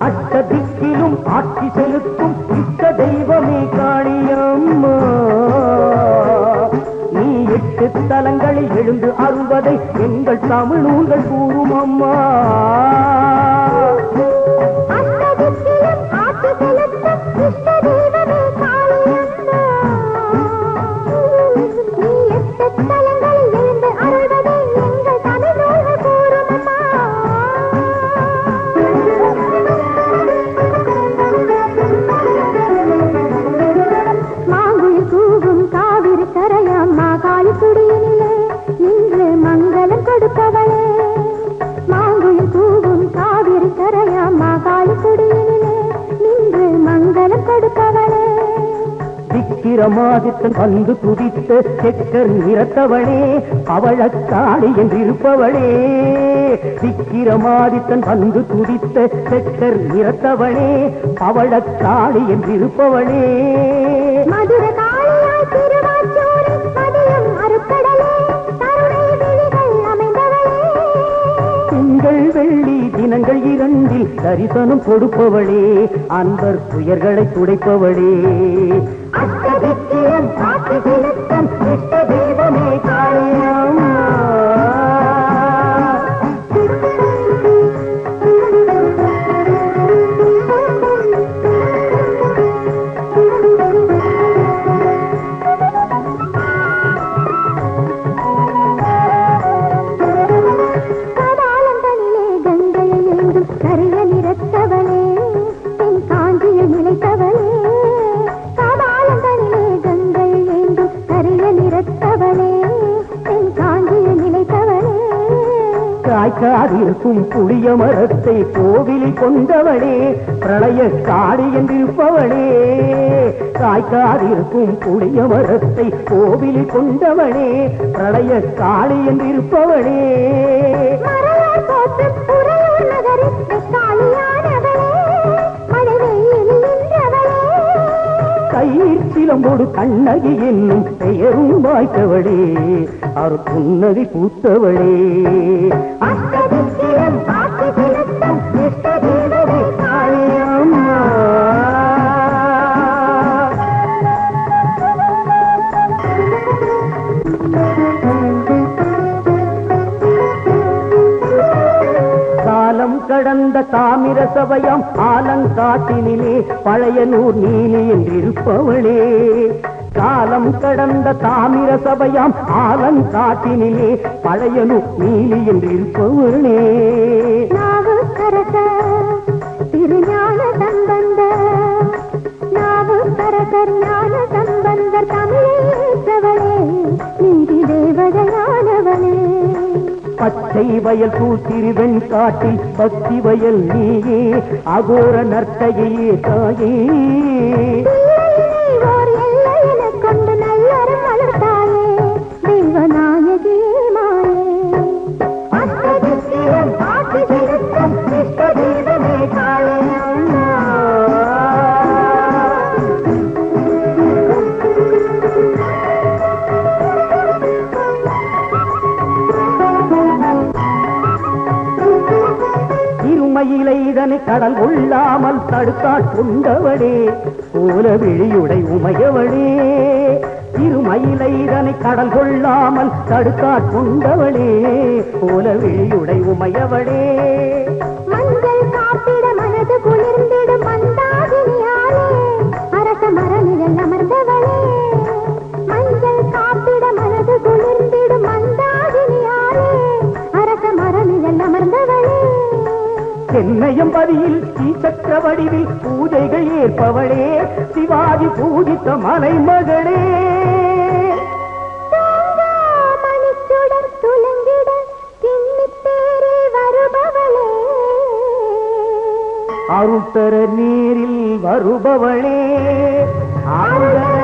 அஷ்ட திக்கிலும் ஆட்சி செலுத்தும் இஷ்ட தெய்வமே காளியம்மா நீ எட்டு தலங்களில் எழுந்து அருள்வதை எங்கள் தமிழ் நூல்கள் கூறும் அம்மா அஷ்டதிக்கிலும் ஆட்சி செலுத்தும் இஷ்ட தெய்வமே காளியம்மா. நீ எட்டு தலங்களில் எழுந்து அருள்வதை எங்கள் தமிழ் நூல்கள் கூறும் மாங்குயில் கூவும் காவிரி கரையாம் மாகாளி குடியினிலே நின்று மங்களம் கொடுப்பவளே மாங்குயில் கூவும் காவிரி கரையாம் மாகாளி குடியினிலே நின்று மங்களம் கொடுப்பவளே விக்கிரமாதித்தன் வந்து துதித்த செக்கர் நிறத்தவளே பவழக்காளி என்றிருப்பவளே விக்கிரமாதித்தன் வந்து துதித்த செக்கர் நிறத்தவளே பவழக்காளி என்றிருப்பவளே மதுர காளியாய் திருவாச்சூரில் மதியம் அருக்கடலே கருணை விழிகள் அமைந்தவளே திங்கள் வெள்ளி தினங்கள் இரண்டில் தரிசனம் கொடுப்பவளே அன்பர் துயர்களை துடைப்பவளே அஷ்டதிக்கியம் காட்சி செலுத்தும் இஷ்ட தெய்வமே காளியம்மா கபாலந்தனிலே கங்கையை ஏந்தும் கரிய நிறத்தவளே தென் காஞ்சியில் நிலைத்தவளே கபாலந்தனிலே கங்கையை ஏந்தும் கரிய நிறத்தவளே தென் காஞ்சியில் நிலைத்தவளே காய்க்காதிருக்கும் புளிய மரத்தை கோவிலில் கொண்டவளே பிரளய காடி என்றிருப்பவளே காய்க்காதிருக்கும் புளிய மரத்தை கோவிலில் கொண்டவளே பிரளய காளி என்றிருப்பவளே மறையார் போற்றும் உறையூர் நகரில் வெக்காளியானவளே மழை வெயிலில் நின்றவளே கயிர் சிலம்போடு கண்ணகி என்னும் பெயரும் வாய்த்தவளே அவர் புன்னகை பூத்தவளே அஷ்டதிக்கிலும் காட்சி செலுத்தும் இஷ்ட தெய்வமே காளியம்மா. காலம் கடந்த தாமிர சபையாம் ஆலங்காட்டினிலே பழையனூர் நீலி என்றிருப்பவளே காலம் கடந்த தாமிர சபையாம் ஆலங்காட்டினிலே பழையனூர் நீலி என்றிருப்பவளே நாவுக்கரச திருஞான சம்பந்த நாவுக்கரசர் ஞான சம்பந்தர் தமிழேற்றவளே நீதி தேவதையானவனே பச்சை வயல் சூழ்த்திருவெண் காட்டில் பக்தி வயல் நீயே அகோர நர்த்தகையே தாயே பிள்ளையினை ஓர் எல்லை எனக் கொண்டு நல்லறம் வளர்த்தாயே தெய்வநாயகி மாயே அஷ்டதிக்கிலும் காட்சி செலுத்தும் இஷ்ட தெய்வமே காளியம்மா. இருமையிலை இதனை கடல் கொள்ளாமல் தடுத்தாட் கொண்டவளே கோல விழியுடை உமையவளே இருமயிலை இதனை கடல் கொள்ளாமல் தடுத்தாட் கொண்டவளே கோல விழியுடை உமையவளே மஞ்சள் காப்பிட மனது குளிர்ந்திடும் மந்தாகினியாலே அரச மரணில் அமர்ந்தவளே மஞ்சள் காப்பிட மனது குளிர்ந்திடும் மந்தாகினியாலே அரச மரணில் அமர்ந்தவளே சென்னையம் பதியில் ஸ்ரீசக்கர வடிவில் பூஜைகள் ஏற்பவளே சிவாஜி பூஜித்த மலைமகளே மணிச்சுடர் துலங்கிட கிண்ணித்தேரே வருபவளே அருள்தர நீரில் வருபவளே ஆறுதர